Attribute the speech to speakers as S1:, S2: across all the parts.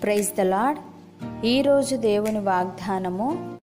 S1: praise the lord ఈరోజు దేవుని వాగ్దానము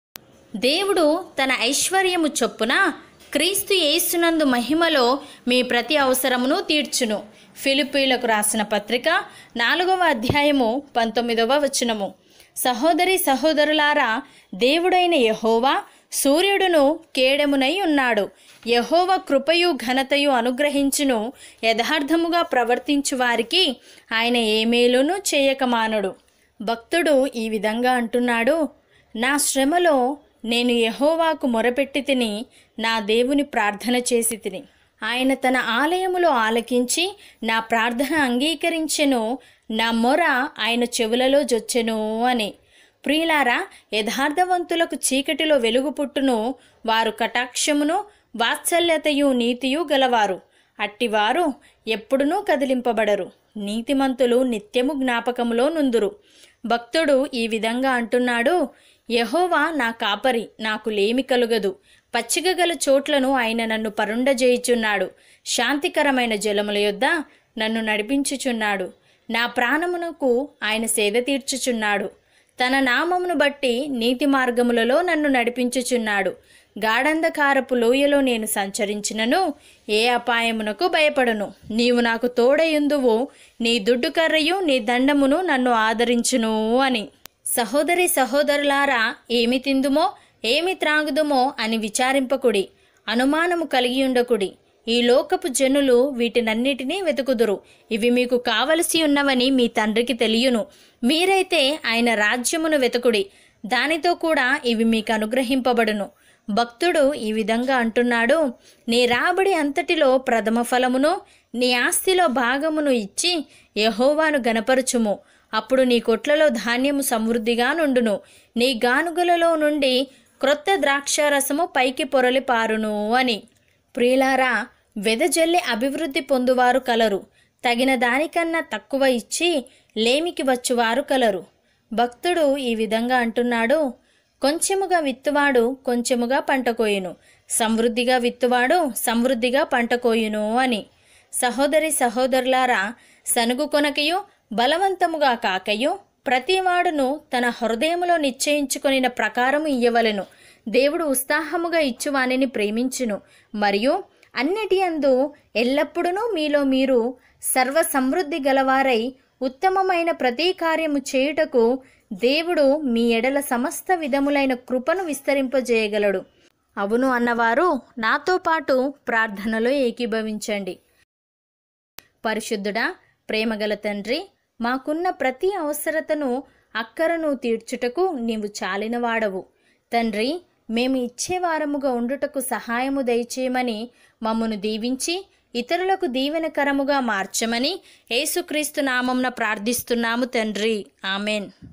S2: దేవుడు తన ఐశ్వర్యము చొప్పున క్రీస్తు యేసునందు మహిమలో మీ ప్రతి అవసరమును తీర్చును ఫిలిపీలకు రాసిన పత్రిక నాలుగవ అధ్యాయము పంతొమ్మిదవ వచనము సహోదరి సహోదరులారా దేవుడైన యహోవా సూర్యుడును కేడమునై ఉన్నాడు యహోవ కృపయు ఘనతయు అనుగ్రహించును యథార్థముగా ప్రవర్తించు వారికి ఆయన ఏ మేలును చేయకమానడు భక్తుడు ఈ విధంగా అంటున్నాడు నా శ్రమలో నేను యహోవాకు మొరపెట్టి తిని నా దేవుని ప్రార్థన చేసి తిని ఆయన తన ఆలయములో ఆలకించి నా ప్రార్థన అంగీకరించెను నా మొర ఆయన చెవులలో జొచ్చెను అని ప్రియులారా యథార్థవంతులకు చీకటిలో వెలుగు పుట్టును వారు కటాక్షమును వాత్సల్యతయు నీతియు గలవారు అట్టివారు ఎప్పుడునూ కదిలింపబడరు నీతిమంతులు నిత్యము జ్ఞాపకములో నుందురు భక్తుడు ఈ విధంగా అంటున్నాడు యహోవా నా కాపరి నాకు లేమి కలుగదు పచ్చిక గల చోట్లను ఆయన నన్ను పరుండజేయుచున్నాడు శాంతికరమైన జలముల యొద్ద నన్ను నడిపించుచున్నాడు నా ప్రాణమునకు ఆయన సేద తీర్చుచున్నాడు తన నామమును బట్టి నీతి మార్గములలో నన్ను నడిపించుచున్నాడు గాఢంధకారపు లోయలో నేను సంచరించినను ఏ అపాయమునకు భయపడను నీవు నాకు తోడయుందువు నీ దుడ్డు కర్రయు నీ దండమును నన్ను ఆదరించును అని సహోదరి సహోదరులారా ఏమి తిందుమో ఏమి త్రాగుదుమో అని విచారింపకుడి అనుమానము కలిగి ఉండకుడి ఈ లోకపు జనులు వీటినన్నిటినీ వెతుకుదురు ఇవి మీకు కావలసి ఉన్నవని మీ తండ్రికి తెలియను మీరైతే ఆయన రాజ్యమును వెతుకుడి దానితో కూడా ఇవి మీకు అనుగ్రహింపబడును భక్తుడు ఈ విధంగా అంటున్నాడు నీ రాబడి అంతటిలో ప్రథమ ఫలమును నీ ఆస్తిలో భాగమును ఇచ్చి యహోవాను గనపరచుము అప్పుడు నీ కొట్లలో ధాన్యము సమృద్ధిగా నుండును నీ గానుగలలో నుండి క్రొత్త ద్రాక్షారసము పైకి పొరలి పారును అని ప్రియులారా వెదజల్లి అభివృద్ధి పొందువారు కలరు తగిన దానికన్నా తక్కువ ఇచ్చి లేమికి వచ్చువారు కలరు భక్తుడు ఈ విధంగా అంటున్నాడు కొంచెముగా విత్తువాడు కొంచెముగా పంట కోయును సమృద్ధిగా విత్తువాడు సమృద్ధిగా పంట కోయును అని సహోదరి సహోదరులారా సనుగు కొనకయు బలవంతముగా కాకయు ప్రతివాడును తన హృదయములో నిశ్చయించుకొనిన ప్రకారము ఇయ్యవలెను దేవుడు ఉత్సాహముగా ఇచ్చువానిని ప్రేమించును మరియు అన్నిటి అందు ఎల్లప్పుడూ మీలో మీరు సర్వ సమృద్ధి గలవారై ఉత్తమమైన ప్రతి కార్యము చేయుటకు దేవుడు మీ ఎడల సమస్త విధములైన కృపను విస్తరింపజేయగలడు అవును అన్నవారు నాతో పాటు ప్రార్థనలో ఏకీభవించండి పరిశుద్ధుడా ప్రేమగల తండ్రి మాకున్న ప్రతి అవసరతను అక్కరను తీర్చుటకు నీవు చాలిన వాడవు తండ్రి మేము ఇచ్చేవారముగా ఉండుటకు సహాయము దయచేయమని మమ్మను దీవించి ఇతరులకు దీవెనకరముగా మార్చమని యేసుక్రీస్తు నామంన ప్రార్థిస్తున్నాము తండ్రి ఆమెన్